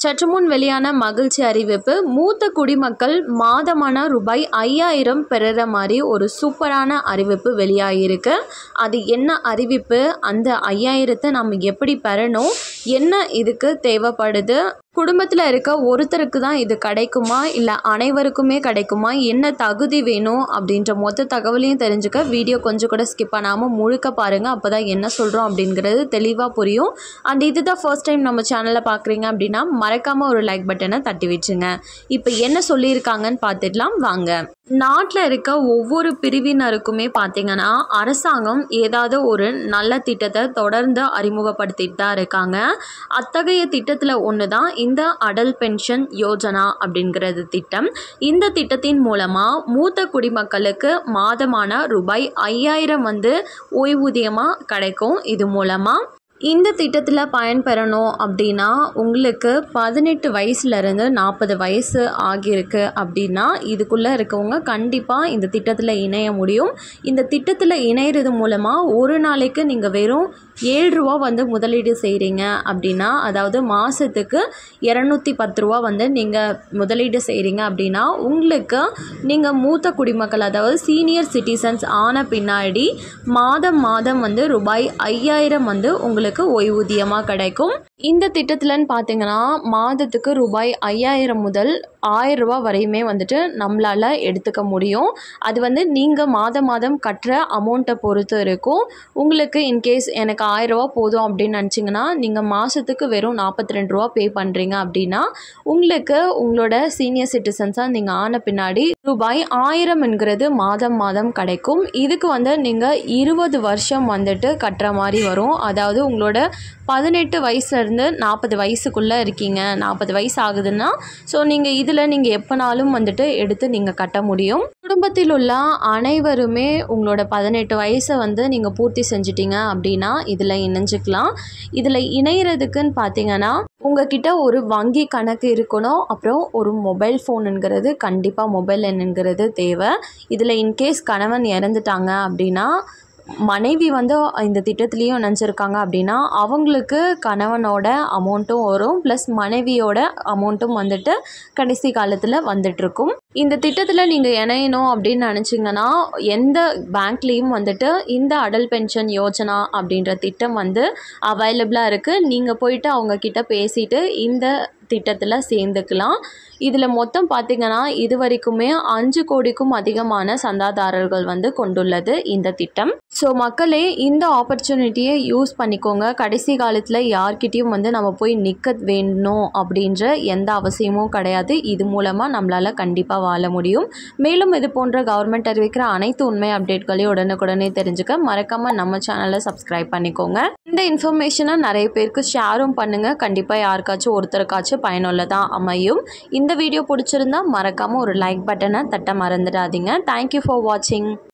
சற்று முன் வெளியான மகிழ்ச்சி அறிவிப்பு மூத்த குடிமக்கள் மாதமான ரூபாய் ஐயாயிரம் பெறுற மாதிரி ஒரு சூப்பரான அறிவிப்பு வெளியாகிருக்கு அது என்ன அறிவிப்பு அந்த ஐயாயிரத்தை நம்ம எப்படி பெறணும் என்ன இதுக்கு தேவைப்படுது குடும்பத்தில் இருக்க ஒருத்தருக்கு தான் இது கிடைக்குமா இல்லை அனைவருக்குமே கிடைக்குமா என்ன தகுதி வேணும் அப்படின்ற மொத்த தகவலையும் தெரிஞ்சுக்க வீடியோ கொஞ்சம் கூட ஸ்கிப் பண்ணாமல் முழுக்க பாருங்கள் அப்போ தான் என்ன சொல்கிறோம் அப்படிங்கிறது தெளிவாக புரியும் அண்ட் இதுதான் ஃபர்ஸ்ட் டைம் நம்ம சேனலை பார்க்குறீங்க அப்படின்னா மறக்காமல் ஒரு லைக் பட்டனை தட்டி வச்சுங்க இப்போ என்ன சொல்லியிருக்காங்கன்னு பார்த்துடலாம் வாங்க நாட்டில் இருக்க ஒவ்வொரு பிரிவினருக்குமே பார்த்தீங்கன்னா அரசாங்கம் ஏதாவது ஒரு நல்ல திட்டத்தை தொடர்ந்து அறிமுகப்படுத்திட்டு தான் இருக்காங்க அத்தகைய திட்டத்தில் ஒன்று தான் இந்த அடல் பென்ஷன் யோஜனா அப்படிங்கிறது திட்டம் இந்த திட்டத்தின் மூலமாக மூத்த குடிமக்களுக்கு மாதமான ரூபாய் ஐயாயிரம் வந்து ஓய்வூதியமாக கிடைக்கும் இது மூலமாக இந்த திட்டத்தில் பயன்பெறணும் அப்படின்னா உங்களுக்கு பதினெட்டு வயசுலேருந்து நாற்பது வயசு ஆகியிருக்கு அப்படின்னா இதுக்குள்ளே இருக்கவங்க கண்டிப்பாக இந்த திட்டத்தில் இணைய முடியும் இந்த திட்டத்தில் இணையிறது மூலமாக ஒரு நாளைக்கு நீங்கள் வெறும் ஏழு ரூபா வந்து முதலீடு செய்கிறீங்க அப்படின்னா அதாவது மாதத்துக்கு இரநூத்தி பத்து ரூபா வந்து நீங்கள் முதலீடு செய்கிறீங்க அப்படின்னா உங்களுக்கு நீங்கள் மூத்த குடிமக்கள் அதாவது சீனியர் சிட்டிசன்ஸ் ஆன பின்னாடி மாதம் மாதம் வந்து ரூபாய் ஐயாயிரம் வந்து உங்களுக்கு உங்களுக்கு ஓய்வூதியமாக கிடைக்கும் இந்த திட்டத்தில்னு பார்த்தீங்கன்னா மாதத்துக்கு ரூபாய் ஐயாயிரம் முதல் ஆயிரம் ரூபா வரையுமே வந்துட்டு நம்மளால் எடுத்துக்க முடியும் அது வந்து நீங்கள் மாதம் மாதம் கட்டுற அமௌண்ட்டை பொறுத்து இருக்கும் உங்களுக்கு இன்கேஸ் எனக்கு ஆயிரம் ரூபா போதும் அப்படின்னு நினச்சிங்கன்னா நீங்கள் மாதத்துக்கு வெறும் நாற்பத்தி ரெண்டு ரூபா பே பண்ணுறீங்க அப்படின்னா உங்களுக்கு உங்களோட சீனியர் சிட்டிசன்ஸாக நீங்கள் ஆன பின்னாடி ரூபாய் ஆயிரம் என்கிறது மாதம் மாதம் கிடைக்கும் இதுக்கு வந்து நீங்கள் இருபது வருஷம் வந்துட்டு கட்டுற மாதிரி வரும் அதாவது உங்களோட பதினெட்டு வயசுலேருந்து நாற்பது வயசுக்குள்ளே இருக்கீங்க நாற்பது வயசு ஆகுதுன்னா ஸோ நீங்கள் இதில் நீங்கள் எப்போனாலும் வந்துட்டு எடுத்து நீங்கள் கட்ட முடியும் குடும்பத்தில் உள்ள அனைவருமே உங்களோட பதினெட்டு வயசை வந்து நீங்கள் பூர்த்தி செஞ்சிட்டீங்க அப்படின்னா இதில் இணைஞ்சிக்கலாம் இதில் இணையிறதுக்குன்னு பார்த்தீங்கன்னா உங்ககிட்ட ஒரு வங்கி கணக்கு இருக்கணும் அப்புறம் ஒரு மொபைல் ஃபோனுங்கிறது கண்டிப்பாக மொபைல் எண்ணுங்கிறது தேவை இதில் இன்கேஸ் கணவன் இறந்துட்டாங்க அப்படின்னா மனைவி வந்து இந்த திட்டத்துலேயும் இணைஞ்சிருக்காங்க அப்படின்னா அவங்களுக்கு கணவனோட அமௌண்ட்டும் வரும் ப்ளஸ் மனைவியோட அமௌண்ட்டும் வந்துட்டு கடைசி காலத்தில் வந்துட்டுருக்கும் இந்த திட்டத்தில் நீங்கள் இணையணும் அப்படின்னு நினச்சிங்கன்னா எந்த பேங்க்லேயும் வந்துட்டு இந்த அடல் பென்ஷன் யோஜனா அப்படின்ற திட்டம் வந்து அவைலபிளாக இருக்குது நீங்கள் போயிட்டு அவங்கக்கிட்ட பேசிட்டு இந்த திட்டத்தில் சேர்ந்துக்கலாம் இதில் மொத்தம் பார்த்திங்கன்னா இது வரைக்குமே அஞ்சு கோடிக்கும் அதிகமான சந்தாதாரர்கள் வந்து கொண்டுள்ளது இந்த திட்டம் ஸோ மக்களே இந்த ஆப்பர்ச்சுனிட்டியை யூஸ் பண்ணிக்கோங்க கடைசி காலத்தில் யார்கிட்டேயும் வந்து நம்ம போய் நிற்க வேணும் அப்படின்ற எந்த அவசியமும் கிடையாது இது மூலமாக நம்மளால் கண்டிப்பாக வாழ முடியும் மேலும் இது போன்ற கவர்மெண்ட் அறிவிக்கிற அனைத்து உண்மை அப்டேட்களையும் உடனுக்குடனே தெரிஞ்சுக்க மறக்காமல் நம்ம சேனலை சப்ஸ்கிரைப் பண்ணிக்கோங்க இந்த இன்ஃபர்மேஷனை நிறைய பேருக்கு ஷேரும் பண்ணுங்கள் கண்டிப்பாக யாருக்காச்சும் ஒருத்தருக்காச்சும் பயனுள்ளதாக அமையும் இந்த வீடியோ பிடிச்சிருந்தா மறக்காமல் ஒரு லைக் பட்டனை தட்ட மறந்துடாதீங்க தேங்க்யூ ஃபார் வாட்சிங்